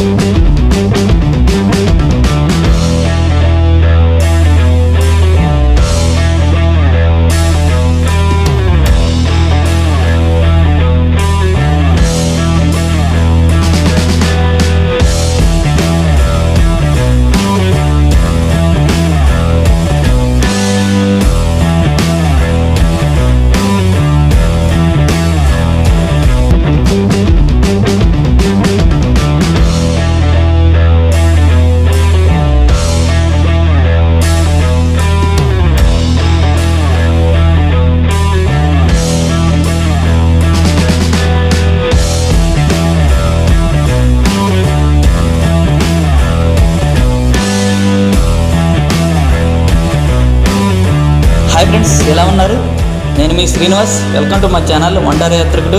hi friends ఎలా ఉన్నారు నేను మీ శ్రీనివాస్ వెల్కమ్ టు మా ఛానల్ వండర్ యాత్రికుడు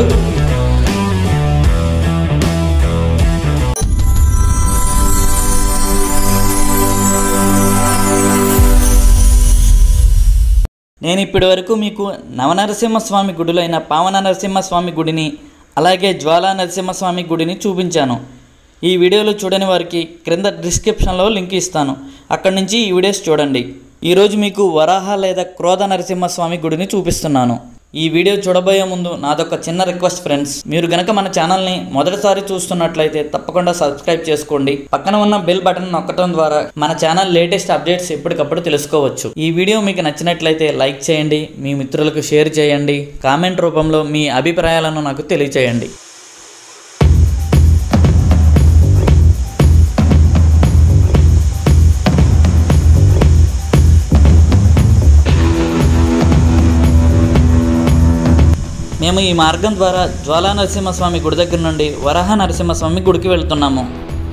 నేను ఇప్పటి వరకు మీకు నవనరసింహస్వామి గుడులైన పావన నరసింహస్వామి గుడిని అలాగే జ్వాలా నరసింహస్వామి గుడిని చూపించాను ఈ వీడియోలు చూడని వారికి క్రింద డిస్క్రిప్షన్లో లింక్ ఇస్తాను అక్కడి నుంచి ఈ వీడియోస్ చూడండి ఈరోజు మీకు వరాహ లేదా క్రోధ నరసింహస్వామి గుడిని చూపిస్తున్నాను ఈ వీడియో చూడబోయే ముందు నాదొక చిన్న రిక్వెస్ట్ ఫ్రెండ్స్ మీరు గనక మన ఛానల్ని మొదటిసారి చూస్తున్నట్లయితే తప్పకుండా సబ్స్క్రైబ్ చేసుకోండి పక్కన ఉన్న బెల్ బటన్ నొక్కడం ద్వారా మన ఛానల్ లేటెస్ట్ అప్డేట్స్ ఎప్పటికప్పుడు తెలుసుకోవచ్చు ఈ వీడియో మీకు నచ్చినట్లయితే లైక్ చేయండి మీ మిత్రులకు షేర్ చేయండి కామెంట్ రూపంలో మీ అభిప్రాయాలను నాకు తెలియచేయండి మేము ఈ మార్గం ద్వారా జ్వాలా నరసింహస్వామి గుడి దగ్గర నుండి వరాహ నరసింహస్వామి గుడికి వెళ్తున్నాము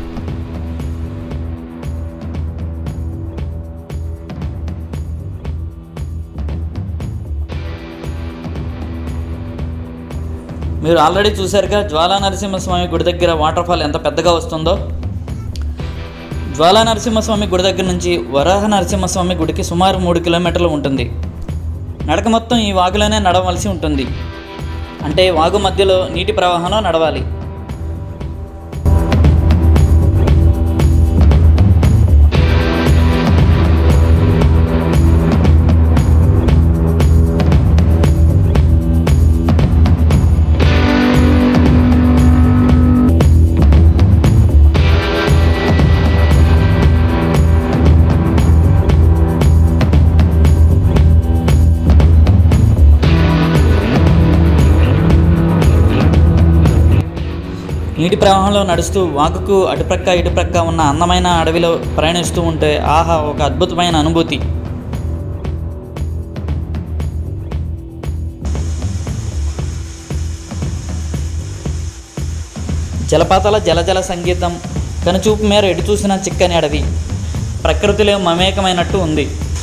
మీరు ఆల్రెడీ చూశారుగా జ్వాలా నరసింహస్వామి గుడి దగ్గర వాటర్ ఫాల్ ఎంత పెద్దగా వస్తుందో జ్వాలా నరసింహస్వామి గుడి దగ్గర నుంచి వరాహ నరసింహస్వామి గుడికి సుమారు మూడు కిలోమీటర్లు ఉంటుంది నడక మొత్తం ఈ వాగులోనే నడవలసి ఉంటుంది అంటే వాగు మధ్యలో నీటి ప్రవాహంలో నడవాలి నీటి ప్రవాహంలో నడుస్తూ వాగుకు అటుప్రక్క ఇటుప్రక్క ఉన్న అందమైన అడవిలో ప్రయాణిస్తూ ఉంటే ఆహా ఒక అద్భుతమైన అనుభూతి జలపాతాల జలజల సంగీతం కనుచూపు మేర ఎటు చూసిన చిక్కని అడవి ప్రకృతిలో మమేకమైనట్టు ఉంది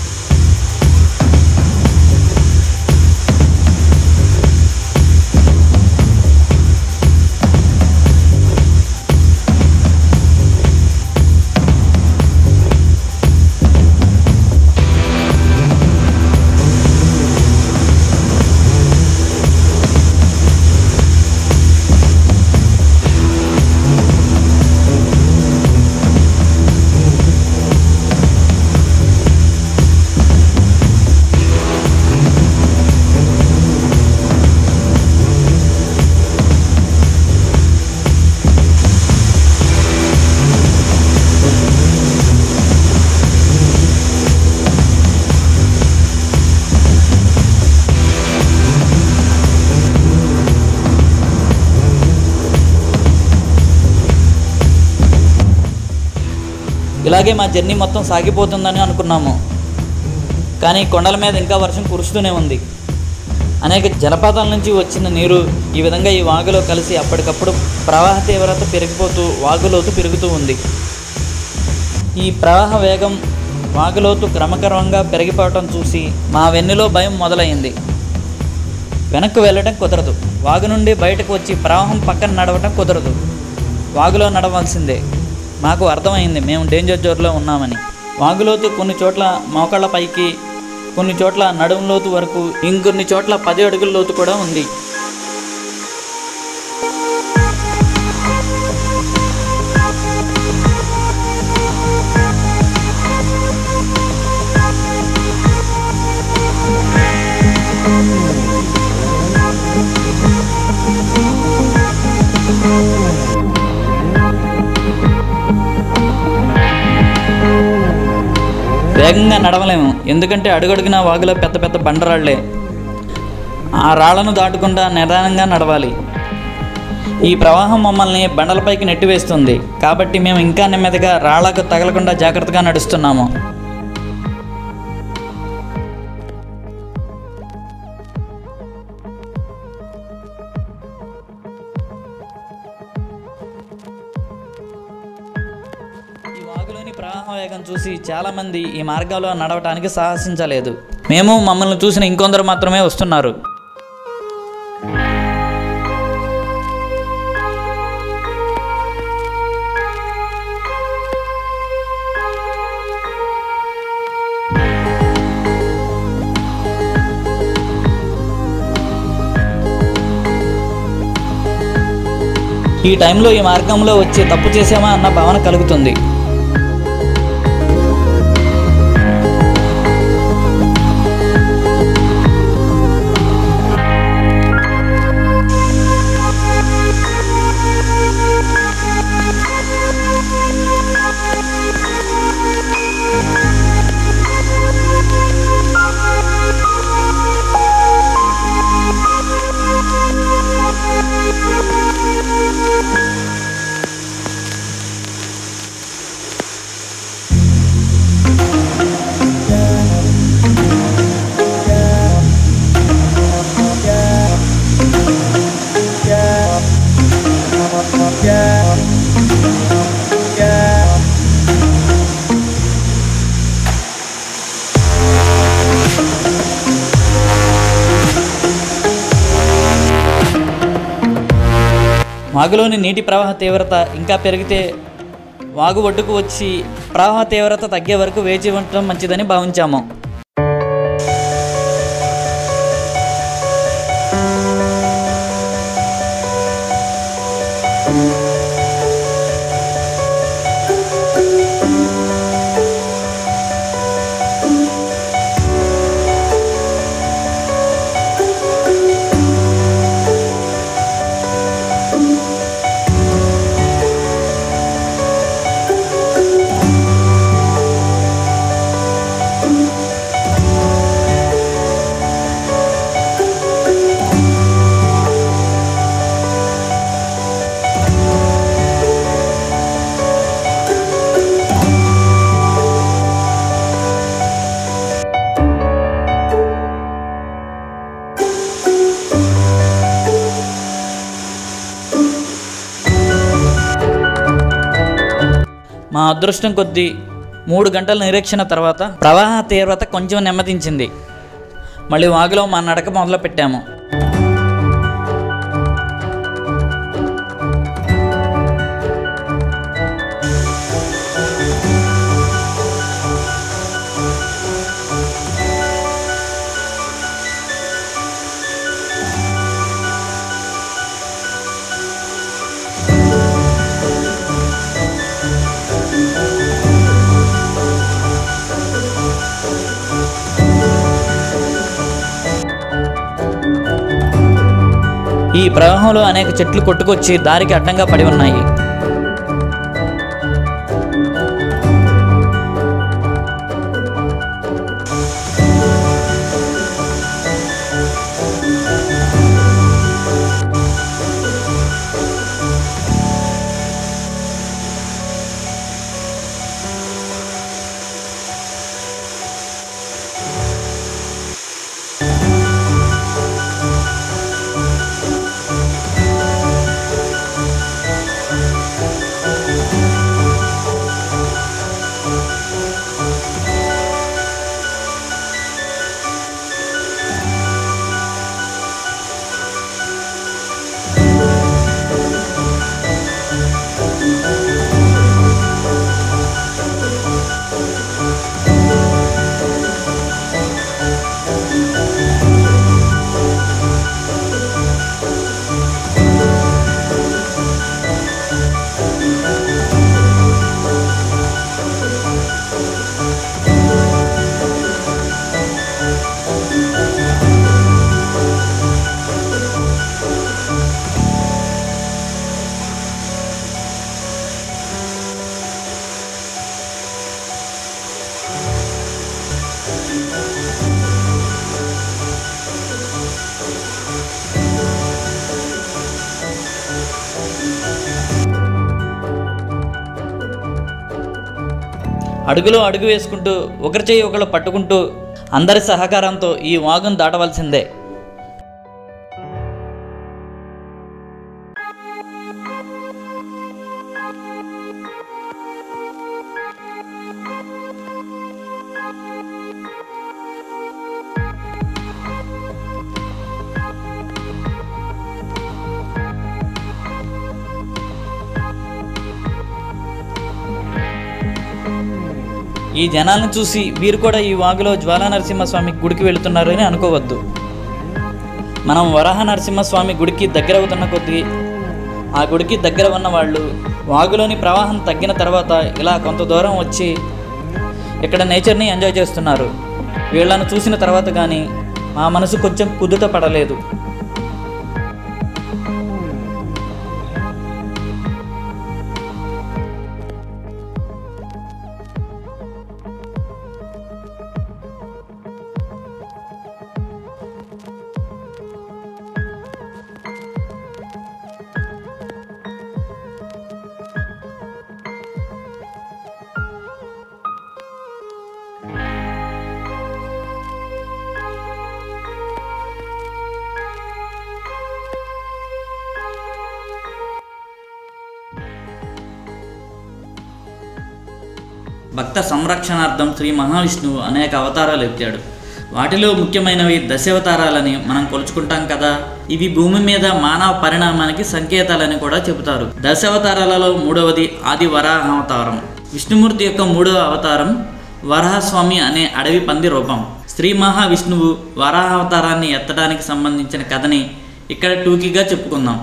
ఇలాగే మా జర్నీ మొత్తం సాగిపోతుందని అనుకున్నాము కానీ కొండల మీద ఇంకా వర్షం కురుస్తూనే ఉంది అనేక జలపాతాల నుంచి వచ్చిన నీరు ఈ విధంగా ఈ వాగులో కలిసి అప్పటికప్పుడు ప్రవాహ తీవ్రత పెరిగిపోతూ వాగులోతు పెరుగుతూ ఉంది ఈ ప్రవాహ వేగం వాగులోతు క్రమక్రమంగా పెరిగిపోవటం చూసి మా వెన్నులో భయం మొదలైంది వెనక్కు వెళ్ళటం కుదరదు వాగు నుండి బయటకు వచ్చి ప్రవాహం పక్కన నడవటం కుదరదు వాగులో నడవాల్సిందే మాకు అర్థమైంది మేము డేంజర్ జోన్లో ఉన్నామని వాగులోతు కొన్ని చోట్ల మోకాళ్ళ పైకి కొన్ని చోట్ల నడుము లోతు వరకు ఇంకొన్ని చోట్ల పది అడుగుల లోతు కూడా ఉంది వేగంగా నడవలేము ఎందుకంటే అడుగడుగున వాగులో పెద్ద పెద్ద బండరాళ్లే ఆ రాళ్లను దాటుకుండా నిదానంగా నడవాలి ఈ ప్రవాహం మమ్మల్ని బండలపైకి నెట్టివేస్తుంది కాబట్టి మేము ఇంకా నెమ్మదిగా రాళ్లకు తగలకుండా జాగ్రత్తగా నడుస్తున్నాము ఈ వాగులోని ప్రవాహ వేగం చూసి చాలామంది ఈ మార్గంలో నడవటానికి సాహసించలేదు మేము మమ్మల్ని చూసిన ఇంకొందరు మాత్రమే వస్తున్నారు ఈ టైంలో ఈ మార్గంలో వచ్చి తప్పు చేసామా అన్న భావన కలుగుతుంది వాగులోని నీటి ప్రవాహ తీవ్రత ఇంకా పెరిగితే వాగు ఒడ్డుకు వచ్చి ప్రవాహ తీవ్రత తగ్గే వరకు వేచి ఉండటం మంచిదని భావించాము మా అదృష్టం కొద్దీ మూడు గంటల నిరీక్షణ తర్వాత ప్రవాహ తీవ్రత కొంచెం నెమ్మదించింది మళ్ళీ వాగులో మా నడక మొదలు పెట్టాము ఈ ప్రవాహంలో అనేక చెట్లు కొట్టుకొచ్చి దారికి అడ్డంగా పడి ఉన్నాయి అడుగులో అడుగు వేసుకుంటూ ఒకరి చేయి ఒకరు పట్టుకుంటూ అందరి సహకారంతో ఈ వాగును దాటవలసిందే ఈ జనాలను చూసి వీరు కూడా ఈ వాగులో జ్వాలా నరసింహస్వామి గుడికి వెళుతున్నారని అనుకోవద్దు మనం వరాహ నరసింహస్వామి గుడికి దగ్గర అవుతున్న కొద్దీ ఆ గుడికి దగ్గర ఉన్న వాళ్ళు వాగులోని ప్రవాహం తగ్గిన తర్వాత ఇలా కొంత దూరం వచ్చి ఇక్కడ నేచర్ని ఎంజాయ్ చేస్తున్నారు వీళ్ళను చూసిన తర్వాత కానీ మా మనసు కొంచెం కుదుట పడలేదు భక్త సంరక్షణార్థం శ్రీ మహావిష్ణువు అనేక అవతారాలు ఎత్తాడు వాటిలో ముఖ్యమైనవి దశావతారాలని మనం కొలుచుకుంటాం కదా ఇవి భూమి మీద మానవ పరిణామానికి సంకేతాలని కూడా చెబుతారు దశావతారాలలో మూడవది ఆది వరాహ అవతారం విష్ణుమూర్తి యొక్క మూడవ అవతారం వరాహస్వామి అనే అడవి పంది రూపం శ్రీ మహావిష్ణువు వరాహ అవతారాన్ని ఎత్తడానికి సంబంధించిన కథని ఇక్కడ టూకీగా చెప్పుకుందాం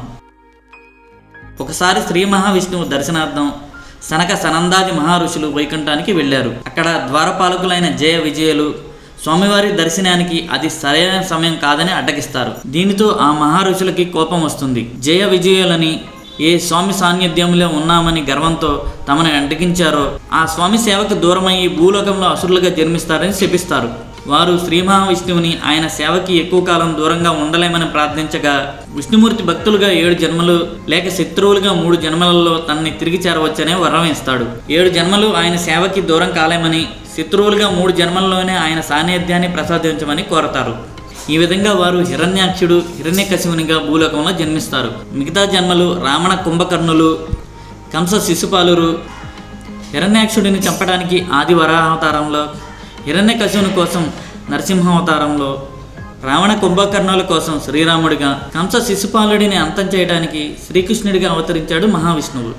ఒకసారి శ్రీ మహావిష్ణువు దర్శనార్థం సనక సనందాది మహర్షులు వైకుంఠానికి వెళ్ళారు అక్కడ ద్వారపాలకులైన జయ విజయులు స్వామివారి దర్శనానికి అది సరైన సమయం కాదని అడ్డగిస్తారు దీనితో ఆ మహర్షులకి కోపం వస్తుంది జయ విజయులని ఏ స్వామి సాన్నిధ్యంలో ఉన్నామని గర్వంతో తమను అడ్డగించారో ఆ స్వామి సేవకు దూరమయ్యి భూలోకంలో అసురులుగా జన్మిస్తారని శపిస్తారు వారు శ్రీ మహావిష్ణువుని ఆయన సేవకి ఎక్కువ కాలం దూరంగా ఉండలేమని ప్రార్థించగా విష్ణుమూర్తి భక్తులుగా ఏడు జన్మలు లేక శత్రువులుగా మూడు జన్మలలో తనని తిరిగి చేరవచ్చనే వరం ఇస్తాడు ఏడు జన్మలు ఆయన సేవకి దూరం కాలేమని శత్రువులుగా మూడు జన్మల్లోనే ఆయన సాన్నిధ్యాన్ని ప్రసాదించమని కోరతారు ఈ విధంగా వారు హిరణ్యాక్షుడు హిరణ్యకశివునిగా భూలోకంలో జన్మిస్తారు మిగతా జన్మలు రావణ కుంభకర్ణులు కంస శిశుపాలురు హిరణ్యాక్షుడిని చంపడానికి ఆది వరాహావతారంలో హిరణ్యకశివుని కోసం నరసింహావతారంలో రావణ కుంభకర్ణుల కోసం శ్రీరాముడిగా కంస శిశుపాలుడిని అంతం చేయడానికి శ్రీకృష్ణుడిగా అవతరించాడు మహావిష్ణువు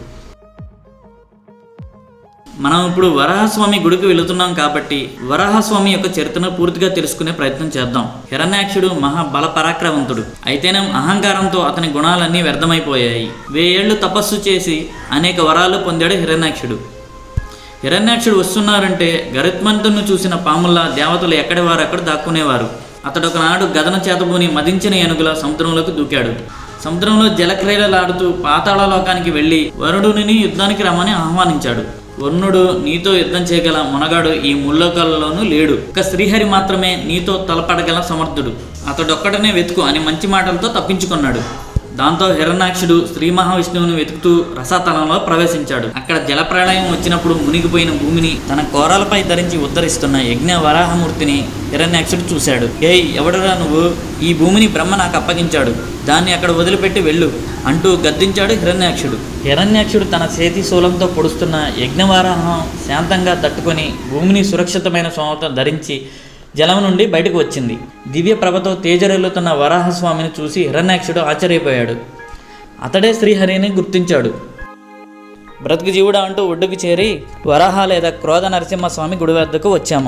మనం ఇప్పుడు వరాహస్వామి గుడికి వెళుతున్నాం కాబట్టి వరాహస్వామి యొక్క చరిత్రను పూర్తిగా తెలుసుకునే ప్రయత్నం చేద్దాం హిరణ్యాక్షుడు మహా బల పరాక్రమవంతుడు అయితేనే అహంకారంతో అతని గుణాలన్నీ వ్యర్థమైపోయాయి వెయ్యేళ్లు తపస్సు చేసి అనేక వరాలు పొందాడు హిరణ్యాక్షుడు హిరణ్యాక్షుడు వస్తున్నారంటే గరుత్మంతుని చూసిన పాముల్లా దేవతలు ఎక్కడి వారు అక్కడ దాక్కునేవారు అతడు ఒకనాడు గదన చేతబూని మదించిన ఏనుగుల సముద్రంలోకి దూకాడు సముద్రంలో జలక్రీడలాడుతూ పాతాళ లోకానికి వెళ్ళి వరుడుని యుద్ధానికి రమ్మని ఆహ్వానించాడు వరుణుడు నీతో యుద్ధం చేయగల మునగాడు ఈ ముల్లోకాలలోనూ లేడు ఒక శ్రీహరి మాత్రమే నీతో తలపడగల సమర్థుడు అతడొక్కడనే వెతుకు అని మంచి మాటలతో తప్పించుకున్నాడు దాంతో హిరణాక్షుడు శ్రీ మహావిష్ణువుని వెతుకుతూ రసాతలంలో ప్రవేశించాడు అక్కడ జలప్రళయం వచ్చినప్పుడు మునిగిపోయిన భూమిని తన కోరాలపై ధరించి ఉద్ధరిస్తున్న యజ్ఞ వరాహమూర్తిని హిరణ్యాక్షుడు చూశాడు ఏయ్ ఎవడరా నువ్వు ఈ భూమిని బ్రహ్మ నాకు అప్పగించాడు దాన్ని అక్కడ వదిలిపెట్టి వెళ్ళు అంటూ గద్దించాడు హిరణ్యాక్షుడు హిరణ్యాక్షుడు తన చేతి శూలంతో పొడుస్తున్న యజ్ఞవారాహం శాంతంగా తట్టుకొని భూమిని సురక్షితమైన సోమతో ధరించి జలం నుండి బయటకు వచ్చింది దివ్య ప్రభతో తేజరెల్లుతున్న వరాహస్వామిని చూసి హిరణ్యాక్షుడు ఆశ్చర్యపోయాడు అతడే శ్రీహరిని గుర్తించాడు బ్రతుకు జీవుడా అంటూ ఒడ్డుకు చేరి వరాహ లేదా క్రోధ నరసింహస్వామి గుడి వద్దకు వచ్చాము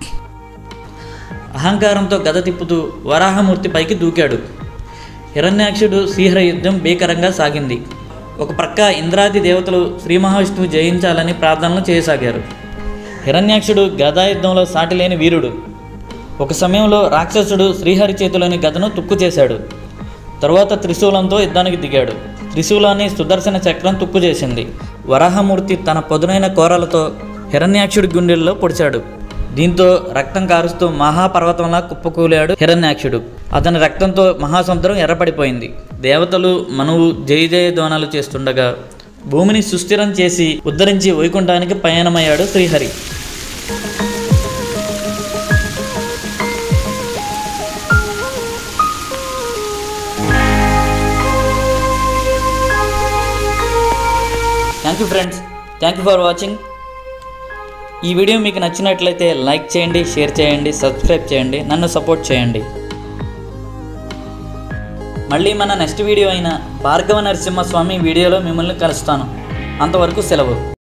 అహంకారంతో గద తిప్పుతూ వరాహమూర్తి పైకి దూకాడు హిరణ్యాక్షుడు శ్రీహర యుద్ధం భీకరంగా సాగింది ఒక ప్రక్క ఇంద్రాది దేవతలు శ్రీ మహావిష్ణువు జయించాలని ప్రార్థనలు చేయసాగారు హిరణ్యాక్షుడు గదా యుద్ధంలో సాటిలేని వీరుడు ఒక సమయంలో రాక్షసుడు శ్రీహరి చేతిలోని గదను తుక్కు చేశాడు తరువాత త్రిశూలంతో యుద్ధానికి దిగాడు త్రిశూలాన్ని సుదర్శన చక్రం తుక్కు చేసింది వరాహమూర్తి తన పదునైన కోరలతో హిరణ్యాక్షుడి గుండెల్లో పొడిచాడు దీంతో రక్తం కారుస్తూ మహాపర్వతంలా కుప్పకూలాడు హిరణ్యాక్షుడు అతని రక్తంతో మహాసముద్రం ఎర్రపడిపోయింది దేవతలు మనువు జయ జయ ధ్వానాలు చేస్తుండగా భూమిని సుస్థిరం చేసి ఉద్ధరించి వైకుంఠానికి పయనమయ్యాడు Srihari thank you friends thank you for watching ఈ వీడియో మీకు నచ్చినట్లయితే లైక్ చేయండి షేర్ చేయండి సబ్స్క్రైబ్ చేయండి నన్ను సపోర్ట్ చేయండి మళ్ళీ మన నెక్స్ట్ వీడియో అయిన భార్గవ నరసింహస్వామి వీడియోలో మిమ్మల్ని కలుస్తాను అంతవరకు సెలవు